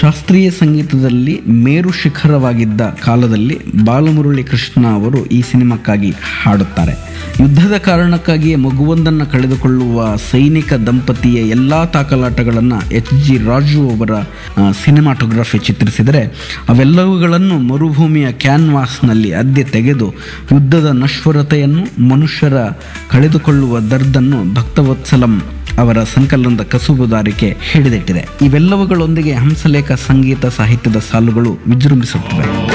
ಶಾಸ್ತ್ರೀಯ ಸಂಗೀತದಲ್ಲಿ ಮೇರು ಶಿಖರವಾಗಿದ್ದ ಕಾಲದಲ್ಲಿ ಬಾಲಮುರಳಿ ಕೃಷ್ಣ ಅವರು ಈ ಸಿನಿಮಾಕ್ಕಾಗಿ ಹಾಡುತ್ತಾರೆ ಯುದ್ಧದ ಕಾರಣಕ್ಕಾಗಿಯೇ ಮಗುವೊಂದನ್ನು ಕಳೆದುಕೊಳ್ಳುವ ಸೈನಿಕ ದಂಪತಿಯ ಎಲ್ಲ ತಾಕಲಾಟಗಳನ್ನು ಎಚ್ ಜಿ ರಾಜು ಅವರ ಆ, ಸಿನಿಮಾಟೋಗ್ರಫಿ ಚಿತ್ರಿಸಿದರೆ ಅವೆಲ್ಲವುಗಳನ್ನು ಮರುಭೂಮಿಯ ಕ್ಯಾನ್ವಾಸ್ನಲ್ಲಿ ಅದ್ದೆ ತೆಗೆದು ಯುದ್ಧದ ನಶ್ವರತೆಯನ್ನು ಮನುಷ್ಯರ ಕಳೆದುಕೊಳ್ಳುವ ದರ್ದನ್ನು ಭಕ್ತವತ್ಸಲಂ ಅವರ ಸಂಕಲನದ ಕಸುಬುದಾರಿಕೆ ಹಿಡಿದಿಟ್ಟಿದೆ ಇವೆಲ್ಲವುಗಳೊಂದಿಗೆ ಹಂಸಲೇಖ ಸಂಗೀತ ಸಾಹಿತ್ಯದ ಸಾಲುಗಳು ವಿಜೃಂಭಿಸುತ್ತವೆ